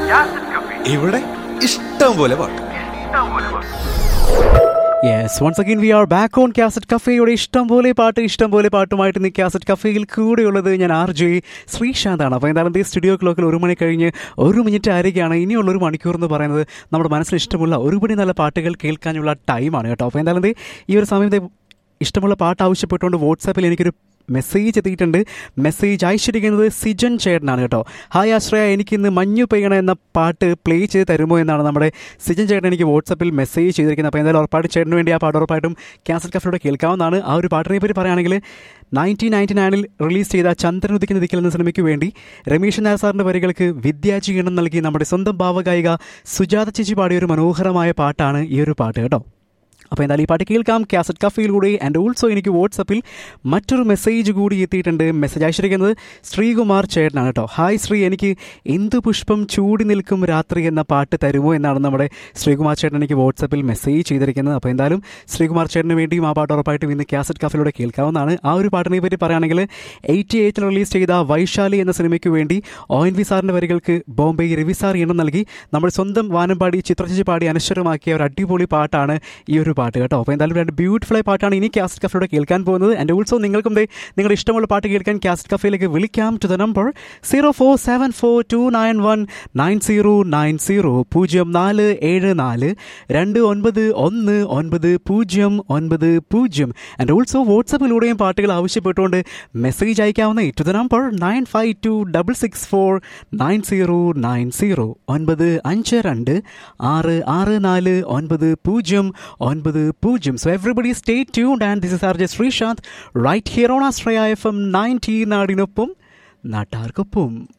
ഇവിടെ ഇഷ്ടം പോലെ പാട്ട് yes once again we are back on cassette കഫേയുടെ ഇഷ്ടം പോലെ പാട്ട് ഇഷ്ടം പോലെ പാട്ടുമായിട്ട് ഇന്ന് കാസറ്റ് കഫേയിൽ കൂടെയുള്ളത് ഞാൻ ആർ ജെ ശ്രീശാന്താണ് അപ്പോൾ എന്തായാലും ഈ സ്റ്റുഡിയോ ക്ലോക്കിൽ ഒരു മണി കഴിഞ്ഞ് ഒരു മിനിറ്റ് ആയിരിക്കുകയാണ് ഇനിയുള്ള ഒരു മണിക്കൂർ എന്ന് പറയുന്നത് നമ്മുടെ മനസ്സിൽ ഇഷ്ടമുള്ള ഒരുപടി നല്ല പാട്ടുകൾ കേൾക്കാനുള്ള ടൈമാണ് കേട്ടോ അപ്പോൾ എന്തായാലും ദേ ഈ ഒരു സമയത്ത് ഇഷ്ടമുള്ള പാട്ട് ആവശ്യപ്പെട്ടുകൊണ്ട് വാട്സാപ്പിൽ എനിക്കൊരു മെസ്സേജ് എത്തിയിട്ടുണ്ട് മെസ്സേജ് അയച്ചിരിക്കുന്നത് സിജൻ ചേട്ടനാണ് കേട്ടോ ഹായ് ആശ്രയ എനിക്കിന്ന് മഞ്ഞു പെയ്യണ എന്ന പാട്ട് പ്ലേ ചെയ്ത് തരുമോ എന്നാണ് നമ്മുടെ സിജൻ ചേട്ടൻ എനിക്ക് വാട്സപ്പിൽ മെസ്സേജ് ചെയ്തിരിക്കുന്നത് അപ്പോൾ എന്തായാലും ഉറപ്പായിട്ട് ചേട്ടന് വേണ്ടി ആ പാട്ട് ഉറപ്പായിട്ടും ക്യാസറ്റ് കഫിലൂടെ കേൾക്കാവുന്നതാണ് ആ ഒരു പാട്ടിനെ പറ്റി പറയുകയാണെങ്കിൽ നയൻറ്റീൻ നയൻറ്റി നയനിൽ റിലീസ് ചെയ്ത ചന്ദ്രൻ ഉദിക്കുന്ന ദിക്കിൽ എന്ന സിനിമയ്ക്ക് വേണ്ടി രമേശ് നായർ സാറിൻ്റെ വരികൾക്ക് വിദ്യാജി ഈണം നൽകി നമ്മുടെ സ്വന്തം ഭാവഗായിക സുജാത ചേച്ചി പാടിയ ഒരു മനോഹരമായ പാട്ടാണ് ഈ ഒരു പാട്ട് കേട്ടോ അപ്പോൾ എന്തായാലും ഈ പാട്ട് കേൾക്കാം കാസറ്റ് കഫയിലൂടെ ആൻഡ് ഓൾസോ എനിക്ക് വാട്സപ്പിൽ മറ്റൊരു മെസ്സേജ് കൂടി എത്തിയിട്ടുണ്ട് മെസ്സേജ് അയച്ചിരിക്കുന്നത് ശ്രീകുമാർ ചേട്ടനാണ് കേട്ടോ ഹായ് ശ്രീ എനിക്ക് എന്തു പുഷ്പം ചൂടി നിൽക്കും രാത്രി എന്ന പാട്ട് തരുമോ എന്നാണ് നമ്മുടെ ശ്രീകുമാർ ചേട്ടൻ എനിക്ക് വാട്സപ്പിൽ മെസ്സേജ് ചെയ്തിരിക്കുന്നത് അപ്പോൾ എന്തായാലും ശ്രീകുമാർ ചേട്ടന് വേണ്ടിയും ആ പാട്ട് ഉറപ്പായിട്ടും ഇന്ന് കാസറ്റ് കഫയിലൂടെ കേൾക്കാവുന്നതാണ് ആ ഒരു പാട്ടിനെ പറ്റി പറയുകയാണെങ്കിൽ എയ്റ്റി എയ്റ്റിൽ റിലീസ് ചെയ്ത വൈശാലി എന്ന സിനിമയ്ക്ക് വേണ്ടി ഒ എൻ വി സാറിൻ്റെ വരികൾക്ക് ബോംബെ രവി സാർ ഈണം നൽകി നമ്മുടെ സ്വന്തം വാനമ്പാടി ചിത്രചേച്ചി പാടി അനശ്വരമാക്കിയ ഒരു അടിപൊളി പാട്ടാണ് ഈ ഒരു പാട്ട് കേട്ടോ അപ്പോൾ എന്തായാലും രണ്ട് ബ്യൂട്ടിഫുൾ ആയ പാട്ടാണ് ഇനി കാസറ്റ് കഫയിലൂടെ കേൾക്കാൻ പോകുന്നത് ആൻഡ് ഓൾസോ നിങ്ങൾക്കും ദേ നിങ്ങളുടെ ഇഷ്ടമുള്ള പാട്ട് കേൾക്കാൻ കാസറ്റ് കഫയിലേക്ക് വിളിക്കാം to the number zero four seven four two nine one nine zero nine zero പൂജ്യം നാല് ഏഴ് നാല് രണ്ട് ഒൻപത് ഒന്ന് ഒൻപത് പൂജ്യം ഒൻപത് പൂജ്യം ആൻഡ് ഓൾസോ വാട്സപ്പിലൂടെയും പാട്ടുകൾ ആവശ്യപ്പെട്ടുകൊണ്ട് മെസ്സേജ് അയക്കാവുന്ന to the number nine five two double six four nine zero nine zero ഒൻപത് അഞ്ച് രണ്ട് ആറ് ആറ് നാല് ഒൻപത് പൂജ്യം ഒൻപത് പൂജ്യം so everybody stay tuned and this is R J Sreesanth right here on Ashraya F M ninety നാടിനൊപ്പം നാട്ടാർക്കൊപ്പം